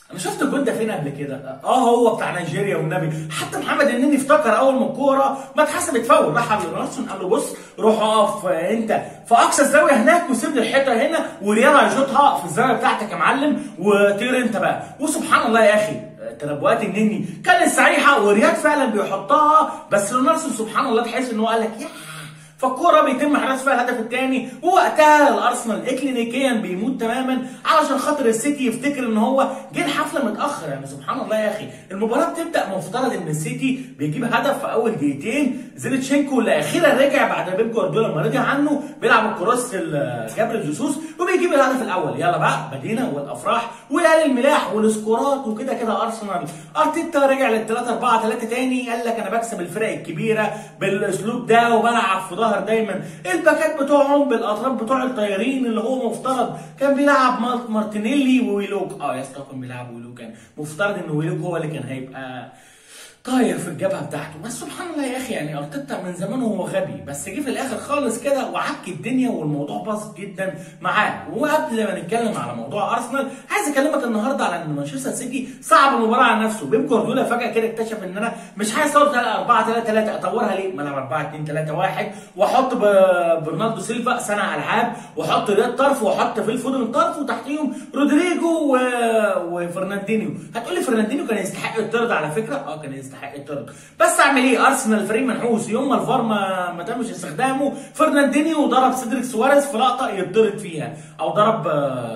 انا شفت الجون ده فين قبل كده اه هو بتاع نيجيريا والنبي حتى محمد النني افتكر اول ما الكوره ما اتحسبت فاول راح على راسون قال له بص روح اقف انت في اقصى الزاويه هناك وسيب لي الحيطه هنا وريال هيشوطها في الزاويه بتاعتك يا معلم وطير انت بقى وسبحان الله يا اخي تنبؤات النني كانت صحيحه ورياض فعلا بيحطها بس رونالدو سبحان الله تحس ان هو قال لك يا فالكوره بيتم حراس فيها الهدف الثاني ووقتها الارسنال اكلينيكيا بيموت تماما علشان خاطر السيتي يفتكر ان هو جه الحفله متاخر يعني سبحان الله يا اخي المباراه بتبدا مفترض ان السيتي بيجيب هدف في اول دقيقتين زيلتشينكو اللي اخيرا رجع بعد بيب جوارديولا ما رجع عنه بيلعب الكروس جابريل جيسوس وبيجيب الهدف الاول يلا بقى بدينا والافراح ويا الملاح والسكورات وكده كده ارسنال ارتيتا رجع لل 3 4 3 تاني قال لك انا بكسب الفرق الكبيره بالاسلوب ده وبلعب في ظهر دايما الباكات بتوعهم بالاطراف بتوع الطيارين اللي هو مفترض كان بيلعب مارتينيلي وويلوك اه يا اسطى كان بيلعب ويلوك كان مفترض ان ويلوك هو اللي كان هيبقى طاير في الجبهه بتاعته بس سبحان الله يا اخي يعني ارتيتا من زمان وهو غبي بس جه في الاخر خالص كده وعك الدنيا والموضوع باظ جدا معاه وقبل ما نتكلم على موضوع ارسنال عايز اكلمك النهارده على ان مانشستر سيتي صعب المباراه على نفسه بيب جوارديولا فجاه كده اكتشف ان انا مش عايز اصور 4 3 3 اطورها ليه؟ ما العب 4 2 3 1 واحط برناردو سيلفا صانع العاب واحط رياض طرف واحط في الفودن طرف وتحتيهم رودريجو و... وفرناندينيو هتقول لي فرناندينيو كان يستحق الطرد على فكره اه كان يستحق يستحق الطرد بس اعمل ايه ارسنال فريق منحوس يوم ما الفار ما ما تمش استخدامه فرناندينيو ضرب سيدريك سواريز في لقطه يطرد فيها او ضرب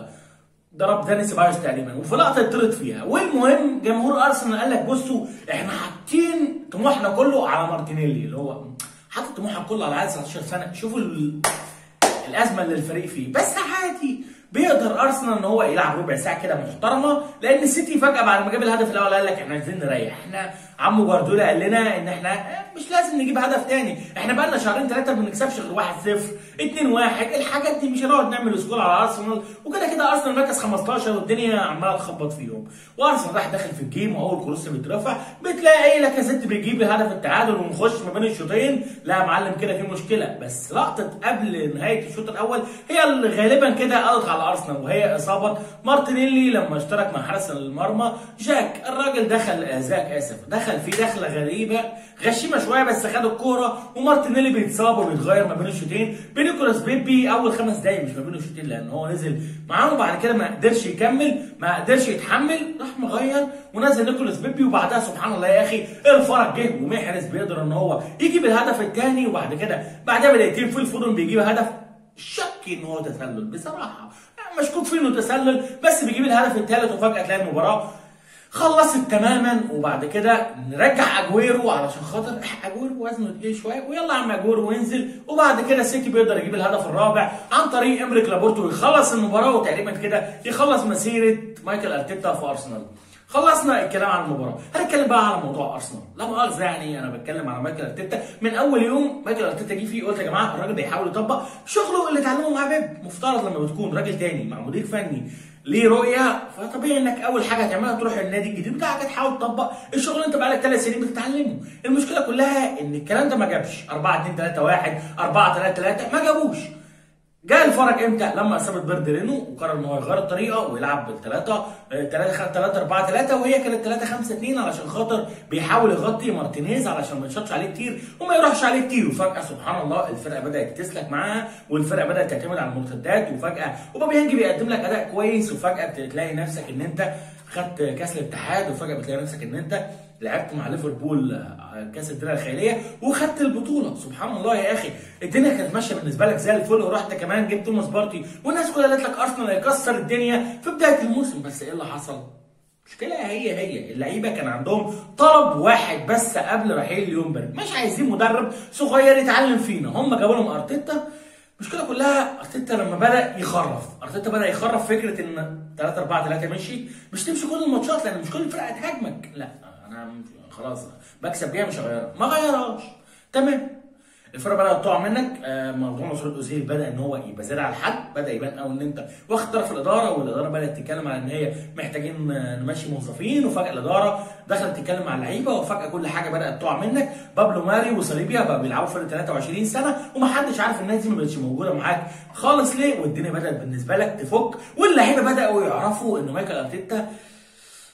ضرب داني سيبايوس تقريبا وفي لقطه يطرد فيها والمهم جمهور ارسنال قال لك بصوا احنا حاطين طموحنا كله على مارتينيلي اللي هو حاطط طموحك كله على عيل 19 سنه شوفوا الازمه اللي الفريق فيه بس عادي بيقدر ارسنال ان هو يلعب ربع ساعه كده محترمه لان السيتي فجاه بعد ما جاب الهدف الاول قال لك احنا عايزين نريح احنا عمو جوارديولا قال لنا ان احنا مش لازم نجيب هدف تاني احنا بقى لنا شهرين ثلاثه ما بنكسبش غير 1-0 2-1 الحاجات دي مش هنقعد نعمل سكور على ارسنال وكده كده ارسنال مركز 15 والدنيا عماله تخبط فيهم وارسنال راح داخل في الجيم واول كروس بيترفع بتلاقي لاكازيت بيجيب هدف التعادل ونخش ما بين الشوطين لا يا معلم كده في مشكله بس لقطه قبل نهايه الشوط الاول هي اللي غالبا كده قضت على ارسنال وهي اصابه مارتينيلي لما اشترك مع حارس المرمى جاك الراجل دخل زاك اسف دخل في دخله غريبه غشيمه شويه بس خد الكوره ومارتينيلي بيتصاب وبيتغير ما بين الشوطين بنيكولاس بيبي اول خمس دقايق مش ما بين الشوطين لان هو نزل معاهم وبعد كده ما قدرش يكمل ما قدرش يتحمل راح مغير ونزل نيكولاس بيبي وبعدها سبحان الله يا اخي الفرج جه ومحرز بيقدر ان هو يجيب الهدف الثاني وبعد كده بعدها بدقيقتين في الفودن بيجيب هدف شك ان هو تسلل بصراحه مشكوك فيه انه تسلل بس بيجيب الهدف الثالث وفجاه تلاقي المباراه خلصت تماما وبعد كده نرجع اجويرو علشان خاطر اجويرو وزنه تقيل شويه ويلا يا عم اجويرو وينزل وبعد كده السيتي بيقدر يجيب الهدف الرابع عن طريق امريك لابورتو ويخلص المباراه وتقريبا كده يخلص مسيره مايكل ارتيتا في ارسنال خلصنا الكلام عن المباراه هنتكلم بقى على موضوع ارسنال لا مؤاخذه يعني انا بتكلم على مايكل ارتيتا من اول يوم مايكل ارتيتا جه فيه قلت يا جماعه الراجل بيحاول يطبق شغله اللي اتعلمه مع بيب مفترض لما بتكون راجل تاني مع مدير فني ليه رؤيه فطبيعي انك اول حاجه تعملها تروح النادي الجديد بتاعك تحاول تطبق الشغل اللي انت بقالك ثلاث سنين بتتعلمه المشكله كلها ان الكلام ده ما جابش 4 2 3 1 4 3 3 ما جابوش جاء الفرج امتى؟ لما اصابت بيردرينو وقرر ان هو يغير الطريقه ويلعب بالثلاثه 3 3 4 3 وهي كانت 3 5 2 علشان خاطر بيحاول يغطي مارتينيز علشان ما يشطش عليه كتير وما يروحش عليه كتير وفجاه سبحان الله الفرقه بدات تسلك معاها والفرقه بدات تعتمد على المرتدات وفجاه وبابيانجي بيقدم لك اداء كويس وفجاه بتلاقي نفسك ان انت خدت كاس الاتحاد وفجاه بتلاقي نفسك ان انت لعبت مع ليفربول كاس الدرع الخيريه وخدت البطوله سبحان الله يا اخي الدنيا كانت ماشيه بالنسبه لك زي الفل ورحت كمان جبت توماس بارتي والناس كلها قالت لك ارسنال هيكسر الدنيا في بدايه الموسم بس ايه اللي حصل؟ المشكله هي هي اللعيبه كان عندهم طلب واحد بس قبل رحيل يومبرج مش عايزين مدرب صغير يتعلم فينا هم جابوا لهم ارتيتا المشكله كلها ارتيتا لما بدا يخرف ارتيتا بدا يخرف فكره ان 3 4 3 مشي مش تمشي كل الماتشات لان مش كل الفرقه هتهاجمك لا انا خلاص بكسب بيها مش هغيرها ما غيرهاش تمام الفرقه بدات تقع منك آه، موضوع مسعود اوزيل بدا ان هو يبقى زياده على الحد بدا يبان قوي ان انت واخد طرف الاداره والاداره بدات تتكلم على ان هي محتاجين آه، نمشي موظفين وفجاه الاداره دخلت تتكلم مع اللعيبه وفجاه كل حاجه بدات تقع منك بابلو ماري وصليبيا بقى بيلعبوا فرق 23 سنه ومحدش عارف الناس دي ما بقتش موجوده معاك خالص ليه والدنيا بدات بالنسبه لك تفك واللعيبه بداوا يعرفوا ان مايكل ارتيتا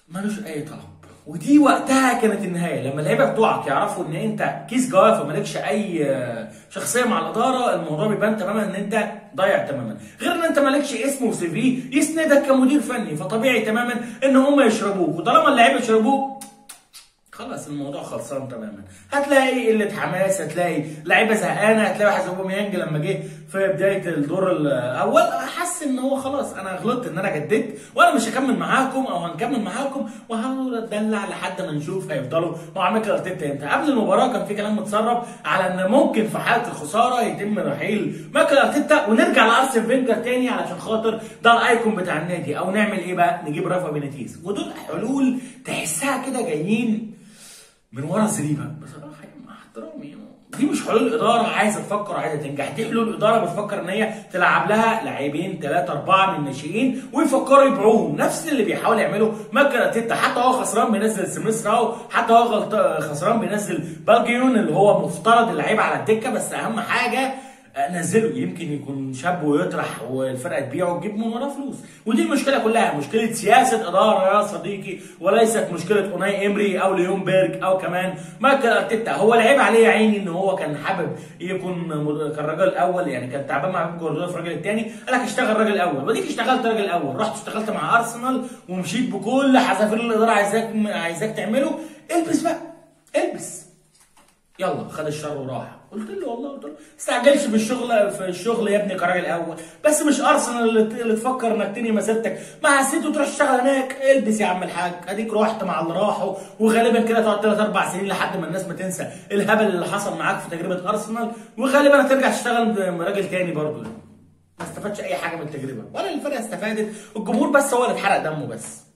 ملوش اي طلب ودي وقتها كانت النهايه لما اللعيبه بتوعك يعرفوا ان انت كيس جوافه مالكش اي شخصيه مع الاداره الموضوع بيبان تماما ان انت ضايع تماما غير ان انت مالكش اسم وسي في يسندك كمدير فني فطبيعي تماما ان هم يشربوك وطالما اللعيبه يشربوك خلاص الموضوع خلصان تماما هتلاقي قله حماس هتلاقي لعيبه زهقانه هتلاقي واحد زي اوباميانج لما جه في بدايه الدور الاول حس ان هو خلاص انا غلطت ان انا جددت وانا مش هكمل معاكم او هنكمل معاكم وهفضل اتدلع لحد ما نشوف هيفضلوا مع ميكل ارتيتا امتى قبل المباراه كان في كلام متسرب على ان ممكن في حاله الخساره يتم رحيل ميكل ارتيتا ونرجع لارسن فينجر تاني علشان خاطر ده الايكون بتاع النادي او نعمل ايه بقى نجيب رافا بينيتيز ودول حلول تحسها كده جايين من ورا زريبه بصراحه مع احترامي دي مش حلول اداره عايزه تفكر عايزه تنجح دي حلول اداره بتفكر ان هي تلعب لها لاعبين ثلاثه اربعه من الناشئين ويفكروا يبيعوهم نفس اللي بيحاول يعمله ماكر اتيتا حتى هو خسران بينزل سميث راو حتى هو غلط خسران بينزل بالجيون اللي هو مفترض اللعيب على الدكه بس اهم حاجه نزله يمكن يكون شاب ويطرح والفرقه تبيعه وتجيب من وراه فلوس ودي المشكله كلها مشكله سياسه اداره يا صديقي وليست مشكله اوناي امري او ليون بيرج او كمان مايكل ارتيتا هو العيب عليه يا عيني ان هو كان حابب يكون كان راجل الاول يعني كان تعبان مع بيب جوارديولا في الراجل الثاني قال لك اشتغل راجل اول وديك اشتغلت راجل اول رحت اشتغلت مع ارسنال ومشيت بكل حذافير الاداره عايزاك عايزاك تعمله البس بقى البس يلا خد الشر وراح قلت له والله قلت له استعجلش في الشغل في الشغل يا ابني كراجل اول بس مش ارسنال اللي, اللي تفكر انك تنهي مسيرتك ما حسيت وتروح تشتغل هناك البس يا عم الحاج اديك رحت مع اللي راحوا وغالبا كده تقعد ثلاث اربع سنين لحد ما الناس ما تنسى الهبل اللي حصل معاك في تجربه ارسنال وغالبا هترجع تشتغل راجل تاني برضه ما استفادش اي حاجه من التجربه ولا الفرقه استفادت الجمهور بس هو اللي اتحرق دمه بس